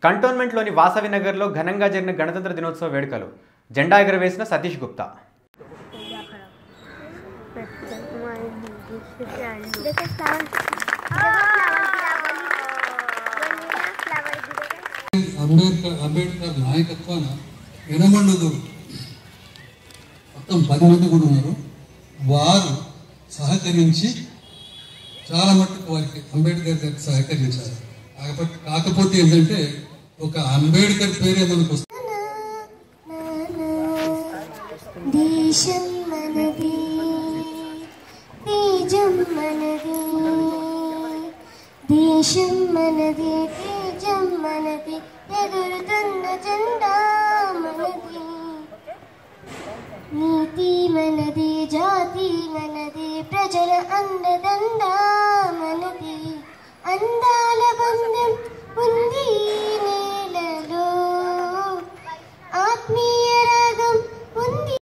కంటోన్మెంట్లోని వాసవి నగర్లో ఘనంగా జరిగిన గణతంత్ర దినోత్సవ వేడుకలు జెండా ఎగరవేసిన సతీష్ గుప్తా देखो फ्लावर फ्लावर भी देखो అంబేద్కర్ అంబేద్కర్ నాయకత్వాన ఎనమండుదు మొత్తం పది మంది కూడా ఉన్నారు వారు సహకరించి చాలా మట్టుకు వారికి అంబేద్కర్ గారికి సహకరించారు కాకపోతే కాకపోతే ఏంటంటే ఒక అంబేద్కర్ పేరే మనకు వస్తుంది దేశం మనది తేజం మనది దేశం మనది తేజం మనది ఎగురుతున్న జెండా మనది నీతి మనది జాతి మనది ప్రజల అండదండ మనది అందాల బంధం ఉంది